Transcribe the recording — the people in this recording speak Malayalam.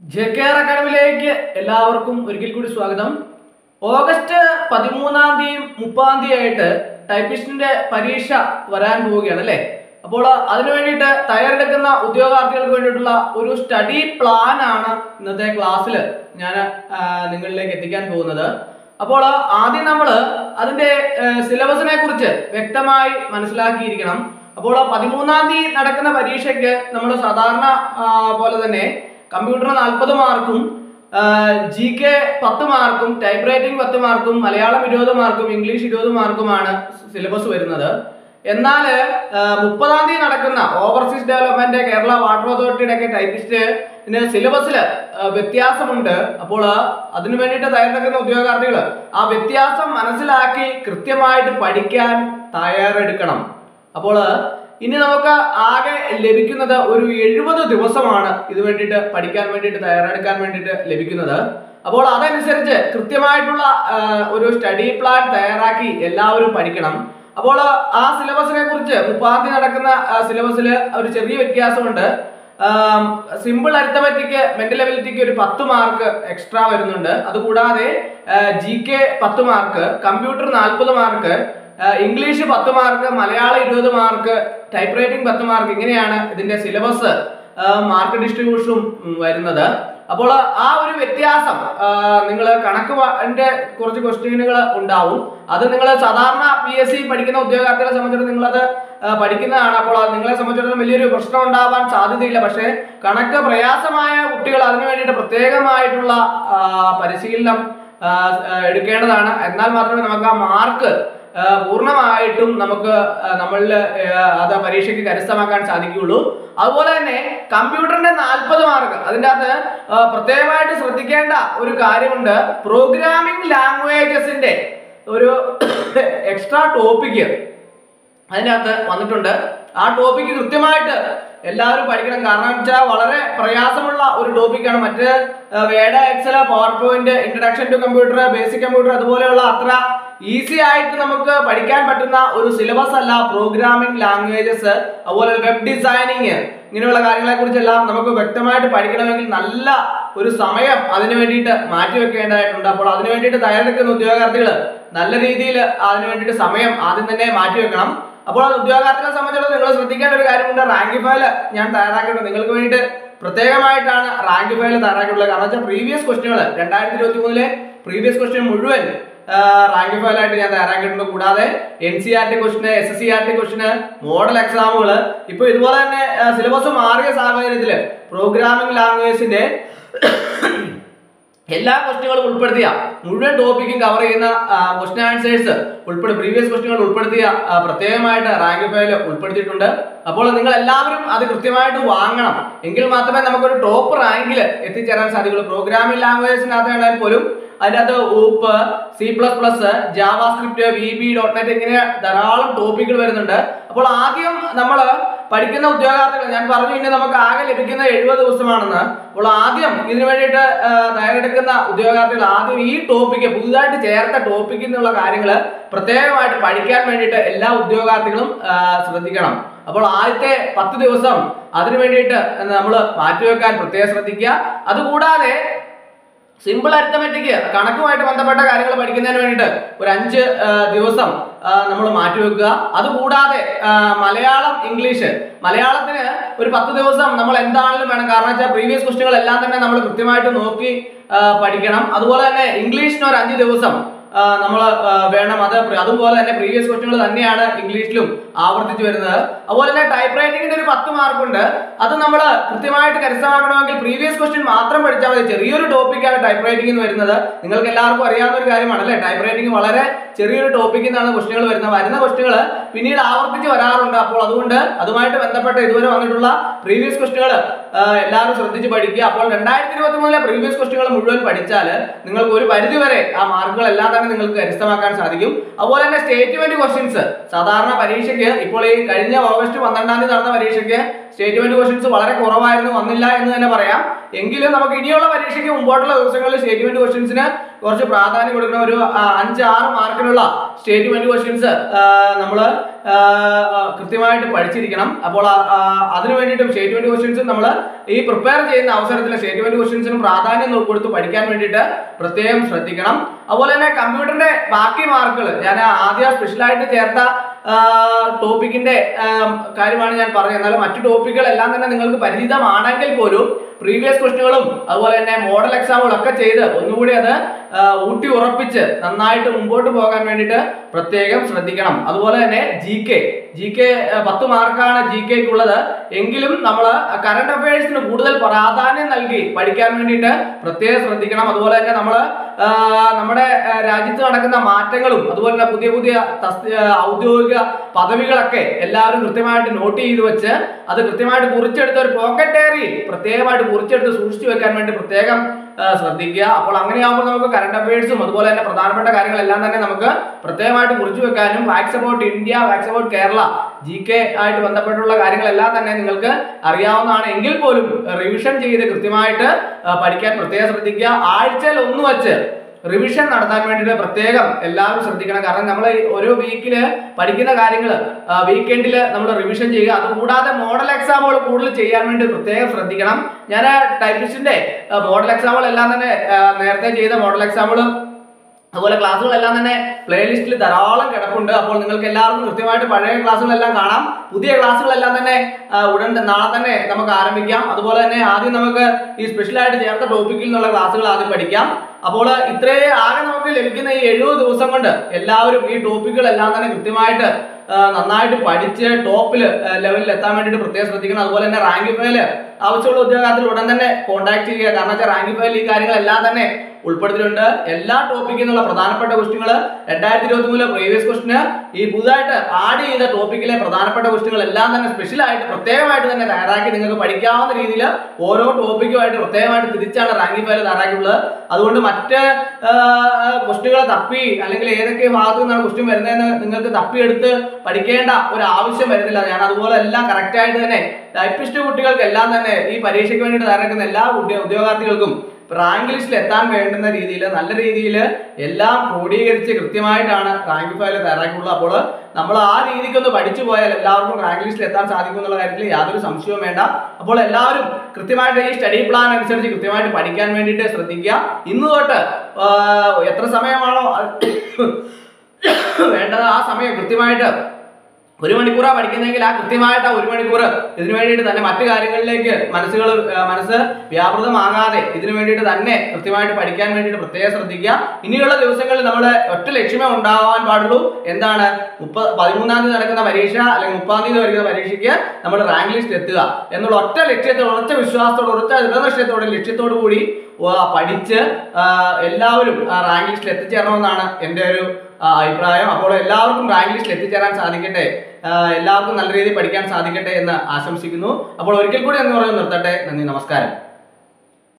ജെ കെ ആർ അക്കാഡമിയിലേക്ക് എല്ലാവർക്കും ഒരിക്കൽ കൂടി സ്വാഗതം ഓഗസ്റ്റ് പതിമൂന്നാം തീയതിയും മുപ്പതാം തീയതി ആയിട്ട് ടൈപ്പിസ്റ്റിന്റെ പരീക്ഷ വരാൻ പോവുകയാണ് അല്ലേ അപ്പോൾ അതിനു വേണ്ടിയിട്ട് തയ്യാറെടുക്കുന്ന ഉദ്യോഗാർത്ഥികൾക്ക് വേണ്ടിയിട്ടുള്ള ഒരു സ്റ്റഡി പ്ലാൻ ആണ് ഇന്നത്തെ ക്ലാസ്സിൽ ഞാൻ ആ, നിങ്ങളിലേക്ക് എത്തിക്കാൻ പോകുന്നത് അപ്പോൾ ആദ്യം നമ്മൾ അതിന്റെ സിലബസിനെ കുറിച്ച് വ്യക്തമായി മനസ്സിലാക്കിയിരിക്കണം അപ്പോൾ പതിമൂന്നാം തീയതി നടക്കുന്ന പരീക്ഷയ്ക്ക് നമ്മൾ സാധാരണ ആ, പോലെ തന്നെ കമ്പ്യൂട്ടർ നാൽപ്പത് മാർക്കും ജി കെ പത്ത് മാർക്കും ടൈപ്പ് റൈറ്റിംഗ് പത്ത് മാർക്കും മലയാളം ഇരുപത് മാർക്കും ഇംഗ്ലീഷ് ഇരുപത് മാർക്കുമാണ് സിലബസ് വരുന്നത് എന്നാൽ മുപ്പതാം തീയതി നടക്കുന്ന ഓവർസീസ് ഡെവലപ്മെന്റ് കേരള വാട്ടർ അതോറിറ്റിയുടെ ഒക്കെ ടൈപ്പിസ്റ്റിന് സിലബസിൽ വ്യത്യാസമുണ്ട് അപ്പോൾ അതിനു വേണ്ടിയിട്ട് തയ്യാറെടുക്കുന്ന ഉദ്യോഗാർത്ഥികൾ ആ വ്യത്യാസം മനസ്സിലാക്കി കൃത്യമായിട്ട് പഠിക്കാൻ തയ്യാറെടുക്കണം അപ്പോൾ ഇനി നമുക്ക് ആകെ ലഭിക്കുന്നത് ഒരു എഴുപത് ദിവസമാണ് ഇത് വേണ്ടിയിട്ട് പഠിക്കാൻ വേണ്ടിയിട്ട് തയ്യാറെടുക്കാൻ വേണ്ടിയിട്ട് ലഭിക്കുന്നത് അപ്പോൾ അതനുസരിച്ച് കൃത്യമായിട്ടുള്ള ആ, ഒരു സ്റ്റഡി പ്ലാൻ തയ്യാറാക്കി എല്ലാവരും പഠിക്കണം അപ്പോൾ ആ സിലബസിനെ കുറിച്ച് മുപ്പാം തീയതി നടക്കുന്ന സിലബസിൽ ഒരു ചെറിയ വ്യത്യാസമുണ്ട് സിമ്പിൾ അരിത്തമെറ്റിക് മെന്റൽ എബിലിറ്റിക്ക് ഒരു പത്ത് മാർക്ക് എക്സ്ട്രാ വരുന്നുണ്ട് അതുകൂടാതെ ജി കെ പത്ത് മാർക്ക് കമ്പ്യൂട്ടർ നാൽപ്പത് മാർക്ക് ഇംഗ്ലീഷ് പത്ത് മാർക്ക് മലയാളം ഇരുപത് മാർക്ക് ടൈപ്പ് റൈറ്റിംഗ് പത്ത് മാർക്ക് ഇങ്ങനെയാണ് ഇതിന്റെ സിലബസ് മാർക്ക് ഡിസ്ട്രിബ്യൂഷനും ഉം, വരുന്നത് അപ്പോൾ ആ ഒരു വ്യത്യാസം നിങ്ങൾ കണക്ക് ന്റെ കുറച്ച് ക്വസ്റ്റ്യനുകൾ ഉണ്ടാവും അത് നിങ്ങൾ സാധാരണ പി എസ് സി പഠിക്കുന്ന ഉദ്യോഗാർത്ഥികളെ സംബന്ധിച്ചിടത്തോളം നിങ്ങളത് ആ, പഠിക്കുന്നതാണ് അപ്പോൾ അത് നിങ്ങളെ സംബന്ധിച്ചിടത്തോളം വലിയൊരു പ്രശ്നം ഉണ്ടാവാൻ സാധ്യതയില്ല പക്ഷേ കണക്ക് പ്രയാസമായ കുട്ടികൾ അതിനു വേണ്ടിയിട്ട് പ്രത്യേകമായിട്ടുള്ള ആ, പരിശീലനം ആ, ആ, എടുക്കേണ്ടതാണ് എന്നാൽ മാത്രമേ നമുക്ക് ആ മാർക്ക് ആ, പൂർണ്ണമായിട്ടും നമുക്ക് ആ, നമ്മളിൽ ആ, അത് പരീക്ഷയ്ക്ക് കരസ്ഥമാക്കാൻ സാധിക്കുകയുള്ളൂ അതുപോലെ തന്നെ കമ്പ്യൂട്ടറിന്റെ നാൽപ്പത് മാർക്ക് അതിൻ്റെ അകത്ത് ആ, പ്രത്യേകമായിട്ട് ശ്രദ്ധിക്കേണ്ട ഒരു കാര്യമുണ്ട് പ്രോഗ്രാമിംഗ് ലാംഗ്വേജസിന്റെ ഒരു എക്സ്ട്രാ ടോപ്പിക്ക് അതിനകത്ത് വന്നിട്ടുണ്ട് ആ ടോപ്പിക്ക് കൃത്യമായിട്ട് എല്ലാവരും പഠിക്കണം കാരണം വെച്ചാൽ വളരെ പ്രയാസമുള്ള ഒരു ടോപ്പിക്കാണ് മറ്റ് Word Excel PowerPoint introduction to computer basic computer അതുപോലെയുള്ള അത്ര ഈസി ആയിട്ട് നമുക്ക് പഠിക്കാൻ പറ്റുന്ന ഒരു സിലബസ് അല്ല പ്രോഗ്രാമിംഗ് ലാംഗ്വേജസ് അതുപോലെ വെബ് ഡിസൈനിങ് ഇങ്ങനെയുള്ള കാര്യങ്ങളെ കുറിച്ചെല്ലാം നമുക്ക് വ്യക്തമായിട്ട് പഠിക്കണമെങ്കിൽ നല്ല ഒരു സമയം അതിനു വേണ്ടിയിട്ട് മാറ്റി വെക്കേണ്ടതായിട്ടുണ്ട് അപ്പോൾ അതിനു വേണ്ടിയിട്ട് തയ്യാറെടുക്കുന്ന ഉദ്യോഗാർത്ഥികൾ നല്ല രീതിയിൽ അതിനു വേണ്ടിയിട്ട് സമയം ആദ്യം തന്നെ മാറ്റി വെക്കണം അപ്പോൾ ഉദ്യോഗാർത്ഥികളെ സംബന്ധിച്ചിടത്തോളം നിങ്ങൾ ശ്രദ്ധിക്കേണ്ട ഒരു കാര്യമുണ്ട് റാങ്ക് ഫയൽ ഞാൻ തയ്യാറാക്കിയിട്ടുണ്ട് നിങ്ങൾക്ക് വേണ്ടിയിട്ട് പ്രത്യേകമായിട്ടാണ് റാങ്ക് ഫയൽ തയ്യാറാക്കിയിട്ടുള്ളത് കാരണം വെച്ചാൽ പ്രീവിയസ് ക്വസ്റ്റ്യനുകൾ രണ്ടായിരത്തി ഇരുപത്തി മൂന്നിലെ പ്രീവിയസ് ക്വസ്റ്റ്യൻ മുഴുവൻ റാങ്ക് ഫയലായിട്ട് ഞാൻ തയ്യാറാക്കിയിട്ടുണ്ട് കൂടാതെ എൻ സി ആർ ടി ക്വസ്റ്റിന് S S C R T ക്വസ്റ്റിന് മോഡൽ എക്സാമുകൾ ഇപ്പൊ ഇതുപോലെ തന്നെ സിലബസ് മാറിയ സാഹചര്യത്തിൽ പ്രോഗ്രാമിംഗ് ലാംഗ്വേജിന്റെ എല്ലാ ക്വസ്റ്റ്യനുകളും ഉൾപ്പെടുത്തിയ മുഴുവൻ ടോപ്പിക്കും കവർ ചെയ്യുന്ന ക്വസ്റ്റ്യൻ ആൻസേഴ്സ് ഉൾപ്പെടുത്തി പ്രീവിയസ് ക്വസ്റ്റ്യനുകൾ ഉൾപ്പെടുത്തിയ ആ, പ്രത്യേകമായിട്ട് റാങ്ക് ഫയൽ ഉൾപ്പെടുത്തിയിട്ടുണ്ട് അപ്പോൾ നിങ്ങൾ എല്ലാവരും അത് കൃത്യമായിട്ട് വാങ്ങണം എങ്കിൽ മാത്രമേ നമുക്കൊരു ടോപ്പ് റാങ്കിൽ എത്തിച്ചേരാൻ സാധിക്കുള്ളൂ പ്രോഗ്രാമിംഗ് ലാംഗ്വേജിനകത്താണെങ്കിൽ പോലും അതിനകത്ത് OOP C plus plus JavaScript V B dot net ഇങ്ങനെ ധാരാളം ടോപ്പിക്കുകൾ വരുന്നുണ്ട് അപ്പോൾ ആദ്യം നമ്മൾ പഠിക്കുന്ന ഉദ്യോഗാർത്ഥികൾ ഞാൻ പറഞ്ഞു ഇനി നമുക്ക് ആകെ ലഭിക്കുന്ന എഴുപത് ദിവസമാണെന്ന് അപ്പോൾ ആദ്യം ഇതിനു വേണ്ടിയിട്ട് ആ, തയ്യാറെടുക്കുന്ന ഉദ്യോഗാർത്ഥികൾ ആദ്യം ഈ ടോപ്പിക്ക് പുതുതായിട്ട് ചേർത്ത ടോപ്പിക്കിൽ നിന്നുള്ള കാര്യങ്ങൾ പ്രത്യേകമായിട്ട് പഠിക്കാൻ വേണ്ടിയിട്ട് എല്ലാ ഉദ്യോഗാർത്ഥികളും ആ, ശ്രദ്ധിക്കണം അപ്പോൾ ആദ്യത്തെ പത്ത് ദിവസം അതിനു വേണ്ടിയിട്ട് നമ്മൾ മാറ്റിവെക്കാൻ പ്രത്യേകം ശ്രദ്ധിക്കുക അതുകൂടാതെ സിമ്പിൾ അരിത്തമെറ്റിക് കണക്കുമായിട്ട് ബന്ധപ്പെട്ട കാര്യങ്ങൾ പഠിക്കുന്നതിന് വേണ്ടിയിട്ട് ഒരു അഞ്ച് ആ, ദിവസം നമ്മൾ മാറ്റിവെക്കുക അതുകൂടാതെ ആ, മലയാളം ഇംഗ്ലീഷ് മലയാളത്തിന് ഒരു പത്ത് ദിവസം നമ്മൾ എന്താണെങ്കിലും വേണം കാരണം വെച്ചാൽ പ്രീവിയസ് ക്വസ്റ്റ്യനുകൾ എല്ലാം തന്നെ നമ്മൾ കൃത്യമായിട്ട് നോക്കി ആ, പഠിക്കണം അതുപോലെ തന്നെ ഇംഗ്ലീഷിന് ഒരു അഞ്ച് ദിവസം നമ്മൾ വേണം അത് പ്ര- അതുപോലെ തന്നെ പ്രീവിയസ് ക്വസ്റ്റ്യനുകൾ തന്നെയാണ് ഇംഗ്ലീഷിലും ആവർത്തിച്ചു വരുന്നത് അതുപോലെ തന്നെ ടൈപ്പ് റൈറ്റിംഗിന്റെ ഒരു പത്ത് മാർക്കുണ്ട് അത് നമ്മൾ കൃത്യമായിട്ട് കരസ്ഥമാക്കണമെങ്കിൽ പ്രീവിയസ് ക്വസ്റ്റ്യൻ മാത്രം പഠിച്ചാൽ മതി ചെറിയൊരു ടോപ്പിക്കാണ് ടൈപ്പ് റൈറ്റിംഗ് എന്ന് വരുന്നത് നിങ്ങൾക്ക് എല്ലാവർക്കും അറിയാവുന്ന ഒരു കാര്യമാണ് അല്ലേ ടൈപ്പ് റൈറ്റിംഗ് വളരെ ചെറിയൊരു ടോപ്പിക്കിൽ നിന്നാണ് ക്വസ്റ്റ്യനുകൾ വരുന്നത് വരുന്ന ക്വസ്റ്റ്യനുകൾ പിന്നീട് ആവർത്തിച്ച് വരാറുണ്ട് അപ്പോൾ അതുകൊണ്ട് അതുമായിട്ട് ബന്ധപ്പെട്ട ഇതുവരെ വന്നിട്ടുള്ള പ്രീവിയസ് ക്വസ്റ്റ്യനുകൾ എല്ലാവരും ശ്രദ്ധിച്ച് പഠിക്കുക അപ്പോൾ രണ്ടായിരത്തി ഇരുപത്തി മൂന്നിലെ പ്രീവിയസ് ക്വസ്റ്റ്യനുകൾ മുഴുവൻ പഠിച്ചാൽ നിങ്ങൾക്ക് ഒരു പരിധി വരെ ആ മാർക്കുകൾ എല്ലാം തന്നെ നിങ്ങൾക്ക് കരസ്ഥമാക്കാൻ സാധിക്കും അതുപോലെ തന്നെ സ്റ്റേറ്റ്മെന്റ് ക്വസ്റ്റ്യൻസ് സാധാരണ പരീക്ഷയ്ക്ക് ഇപ്പോൾ ഈ കഴിഞ്ഞ ഓഗസ്റ്റ് പന്ത്രണ്ടാം തീയതി നടന്ന പരീക്ഷയ്ക്ക് സ്റ്റേറ്റ്മെന്റ് ക്വസ്റ്റ്യൻസ് വളരെ കുറവായിരുന്നു വന്നില്ല എന്ന് തന്നെ പറയാം എങ്കിലും നമുക്ക് ഇനിയുള്ള പരീക്ഷയ്ക്ക് മുമ്പോട്ടുള്ള ദിവസങ്ങളിൽ സ്റ്റേറ്റ്മെന്റ് ക്വസ്റ്റ്യൻസിന് കുറച്ച് പ്രാധാന്യം കൊടുക്കണം ഒരു ആ, അഞ്ച് ആറ് മാർക്കിനുള്ള സ്റ്റേറ്റ്മെന്റ് ക്വസ്റ്റ്യൻസ് നമ്മൾ കൃത്യമായിട്ട് പഠിച്ചിരിക്കണം അപ്പോൾ ആ, ആ, അതിനു വേണ്ടിയിട്ടും സ്റ്റേറ്റ്മെന്റ് ക്വസ്റ്റ്യൻസ് നമ്മൾ ഈ പ്രിപ്പയർ ചെയ്യുന്ന അവസരത്തിൽ സ്റ്റേറ്റ്മെന്റ് ക്വസ്റ്റ്യൻസിനും പ്രാധാന്യം നോ- കൊടുത്ത് പഠിക്കാൻ വേണ്ടിയിട്ട് പ്രത്യേകം ശ്രദ്ധിക്കണം അതുപോലെ തന്നെ കമ്പ്യൂട്ടറിന്റെ ബാക്കി മാർക്കുകൾ ഞാൻ ആദ്യം സ്പെഷ്യലായിട്ട് ചേർത്ത ടോപ്പിക്കിന്റെ കാര്യമാണ് ഞാൻ പറഞ്ഞത് എന്നാൽ മറ്റു ടോപ്പിക്കുകൾ എല്ലാം തന്നെ നിങ്ങൾക്ക് പരിചിതമാണെങ്കിൽ പോലും പ്രീവിയസ് ക്വസ്റ്റുകളും അതുപോലെ തന്നെ മോഡൽ എക്സാമുകളും ഒക്കെ ചെയ്ത് ഒന്നുകൂടി അത് ആ, ഊട്ടി ഉറപ്പിച്ച് നന്നായിട്ട് മുമ്പോട്ട് പോകാൻ വേണ്ടിയിട്ട് പ്രത്യേകം ശ്രദ്ധിക്കണം അതുപോലെ തന്നെ ജി കെ ജി കെ പത്ത് മാർക്കാണ് ജി കെക്കുള്ളത് എങ്കിലും നമ്മൾ കറണ്ട് അഫയേഴ്സിന് കൂടുതൽ പ്രാധാന്യം നൽകി പഠിക്കാൻ വേണ്ടിയിട്ട് പ്രത്യേകം ശ്രദ്ധിക്കണം അതുപോലെ തന്നെ നമ്മൾ നമ്മുടെ ആ, രാജ്യത്ത് നടക്കുന്ന മാറ്റങ്ങളും അതുപോലെ തന്നെ പുതിയ പുതിയ തസ്തി- ആ, ഔദ്യോഗിക പദവികളൊക്കെ എല്ലാവരും കൃത്യമായിട്ട് നോട്ട് ചെയ്ത് വെച്ച് അത് കൃത്യമായിട്ട് കുറിച്ചെടുത്ത് ഒരു പോക്കറ്റ് ഡയറി പ്രത്യേകമായിട്ട് കുറിച്ചെടുത്ത് സൂക്ഷിച്ചു വെക്കാൻ വേണ്ടി പ്രത്യേകം ആ, ശ്രദ്ധിക്കുക അപ്പോൾ അങ്ങനെയാകുമ്പോൾ നമുക്ക് കറണ്ട് അഫയേഴ്സും അതുപോലെ തന്നെ പ്രധാനപ്പെട്ട കാര്യങ്ങളെല്ലാം തന്നെ നമുക്ക് പ്രത്യേകമായിട്ട് കുറിച്ചു വെക്കാനും facts about India facts about Kerala G K ആയിട്ട് ബന്ധപ്പെട്ടുള്ള കാര്യങ്ങളെല്ലാം തന്നെ നിങ്ങൾക്ക് അറിയാവുന്നതാണ് എങ്കിൽ പോലും റിവിഷൻ ചെയ്ത് കൃത്യമായിട്ട് ആ, പഠിക്കാൻ പ്രത്യേകം ശ്രദ്ധിക്കുക ആഴ്ചയിൽ ഒന്ന് വെച്ച് റിവിഷൻ നടത്താൻ വേണ്ടിയിട്ട് പ്രത്യേകം എല്ലാവരും ശ്രദ്ധിക്കണം കാരണം നമ്മൾ ഓരോ വീക്കില് പഠിക്കുന്ന കാര്യങ്ങൾ വീക്കെൻഡിൽ നമ്മൾ റിവിഷൻ ചെയ്യുക അതുകൂടാതെ മോഡൽ എക്സാമുകൾ കൂടുതൽ ചെയ്യാൻ വേണ്ടി പ്രത്യേകം ശ്രദ്ധിക്കണം ഞാൻ ടൈപ്പിസ്റ്റിന്റെ മോഡൽ എക്സാമുകൾ എല്ലാം തന്നെ ആ, നേരത്തെ ചെയ്ത മോഡൽ എക്സാമുകൾ അതുപോലെ ക്ലാസ്സുകളെല്ലാം തന്നെ പ്ലേലിസ്റ്റിൽ ധാരാളം കിടപ്പുണ്ട് അപ്പോൾ നിങ്ങൾക്ക് എല്ലാവർക്കും കൃത്യമായിട്ട് പഴയ ക്ലാസ്സുകളെല്ലാം കാണാം പുതിയ ക്ലാസ്സുകളെല്ലാം തന്നെ ആ, ഉടൻ ത- നാളെ തന്നെ നമുക്ക് ആരംഭിക്കാം അതുപോലെ തന്നെ ആദ്യം നമുക്ക് ഈ സ്പെഷ്യലായിട്ട് ചേർത്ത ടോപ്പിക്കിൽ നിന്നുള്ള ക്ലാസ്സുകൾ ആദ്യം പഠിക്കാം അപ്പോൾ ഇത്രേ ആകെ നമുക്ക് ലഭിക്കുന്ന ഈ എഴുപത് ദിവസം കൊണ്ട് എല്ലാവരും ഈ ടോപ്പിക്കുകളെല്ലാം തന്നെ കൃത്യമായിട്ട് ആ, നന്നായിട്ട് പഠിച്ച് ടോപ്പിൽ ലെവലിൽ എത്താൻ വേണ്ടിയിട്ട് പ്രത്യേകം ശ്രദ്ധിക്കണം അതുപോലെ തന്നെ റാങ്ക് ഫയല് ആവശ്യമുള്ള ഉദ്യോഗാർത്ഥികൾ ഉടൻ തന്നെ കോൺടാക്ട് ചെയ്യുക കാരണം വെച്ചാൽ റാങ്ക് ഫയൽ ഈ കാര്യങ്ങളെല്ലാം തന്നെ ഉൾപ്പെടുത്തിയിട്ടുണ്ട് എല്ലാ ടോപ്പിക്കിൽ നിന്നുള്ള പ്രധാനപ്പെട്ട ക്വസ്റ്റുകൾ രണ്ടായിരത്തി ഇരുപത്തി മൂന്നിലെ പ്രീവിയസ് ക്വസ്റ്റിന് ഈ പുതുതായിട്ട് ആഡ് ചെയ്ത ടോപ്പിക്കിലെ പ്രധാനപ്പെട്ട ക്വസ്റ്റുകൾ എല്ലാം തന്നെ സ്പെഷ്യലായിട്ട് പ്രത്യേകമായിട്ട് തന്നെ തയ്യാറാക്കി നിങ്ങൾക്ക് പഠിക്കാവുന്ന രീതിയിൽ ഓരോ ടോപ്പിക്കുമായിട്ട് പ്രത്യേകമായിട്ട് തിരിച്ചാണ് റാങ്കിങ് ഫയൽ തയ്യാറാക്കിയിട്ടുള്ളത് അതുകൊണ്ട് മറ്റ് ക്വസ്റ്റുകൾ തപ്പി അല്ലെങ്കിൽ ഏതൊക്കെ ഭാഗത്തു നിന്നാണ് ക്വസ്റ്റ്യൻ വരുന്നതെന്ന് നിങ്ങൾക്ക് തപ്പിയെടുത്ത് പഠിക്കേണ്ട ഒരു ആവശ്യം വരുന്നില്ല ഞാൻ അതുപോലെ എല്ലാം കറക്റ്റ് ആയിട്ട് തന്നെ ടൈപ്പിസ്റ്റ് കുട്ടികൾക്ക് എല്ലാം തന്നെ ഈ പരീക്ഷയ്ക്ക് വേണ്ടിയിട്ട് തയ്യാറാക്കുന്ന എല്ലാ കുട്ടി ഉദ്യോഗാർത്ഥികൾക്കും റാങ്ക് ലിസ്റ്റിൽ എത്താൻ വേണ്ടുന്ന രീതിയിൽ നല്ല രീതിയിൽ എല്ലാം ക്രോഡീകരിച്ച് കൃത്യമായിട്ടാണ് റാങ്ക് ഫയൽ തയ്യാറാക്കിയിട്ടുള്ളത് അപ്പോൾ നമ്മൾ ആ രീതിക്കൊന്ന് പഠിച്ചു പോയാൽ എല്ലാവർക്കും റാങ്ക് ലിസ്റ്റിൽ എത്താൻ സാധിക്കും എന്നുള്ള കാര്യത്തിൽ യാതൊരു സംശയവും വേണ്ട അപ്പോൾ എല്ലാവരും കൃത്യമായിട്ട് ഈ സ്റ്റഡി പ്ലാൻ അനുസരിച്ച് കൃത്യമായിട്ട് പഠിക്കാൻ വേണ്ടിയിട്ട് ശ്രദ്ധിക്കുക ഇന്ന് തൊട്ട് ആ, എത്ര സമയമാണോ അത് വേണ്ടത് ആ സമയം കൃത്യമായിട്ട് ഒരു മണിക്കൂറാ പഠിക്കുന്നെങ്കിൽ ആ കൃത്യമായിട്ട് ആ ഒരു മണിക്കൂർ ഇതിനു വേണ്ടിയിട്ട് തന്നെ മറ്റു കാര്യങ്ങളിലേക്ക് മനസ്സുകൾ ആ, മനസ്സ് വ്യാപൃതമാകാതെ ഇതിനു വേണ്ടിയിട്ട് തന്നെ കൃത്യമായിട്ട് പഠിക്കാൻ വേണ്ടിയിട്ട് പ്രത്യേകം ശ്രദ്ധിക്കുക ഇനിയുള്ള ദിവസങ്ങളിൽ നമ്മുടെ ഒറ്റ ലക്ഷ്യമേ ഉണ്ടാവാൻ പാടുള്ളൂ എന്താണ് മുപ്പത് പതിമൂന്നാം തീയതി നടക്കുന്ന പരീക്ഷ അല്ലെങ്കിൽ മുപ്പാം തീയതി വരുന്ന പരീക്ഷയ്ക്ക് നമ്മൾ റാങ്ക് ലിസ്റ്റ് എത്തുക എന്നുള്ള ഒറ്റ ലക്ഷ്യത്തോടെ ഉറച്ച വിശ്വാസത്തോടെ ഉറച്ച ദൃഢനിശ്ചയത്തോടെ ലക്ഷ്യത്തോടു കൂടി ആ, പഠിച്ച് ആ, എല്ലാവരും ആ റാങ്ക് ലിസ്റ്റിൽ എത്തിച്ചേരണമെന്നാണ് എൻ്റെ ഒരു ആ, അഭിപ്രായം അപ്പോൾ എല്ലാവർക്കും റാങ്ക് ലിസ്റ്റിൽ എത്തിച്ചേരാൻ സാധിക്കട്ടെ ആ, എല്ലാവർക്കും നല്ല രീതിയിൽ പഠിക്കാൻ സാധിക്കട്ടെ എന്ന് ആശംസിക്കുന്നു അപ്പോൾ ഒരിക്കൽ കൂടി എന്ന് പറയുന്നത് നിർത്തട്ടെ നന്ദി നമസ്കാരം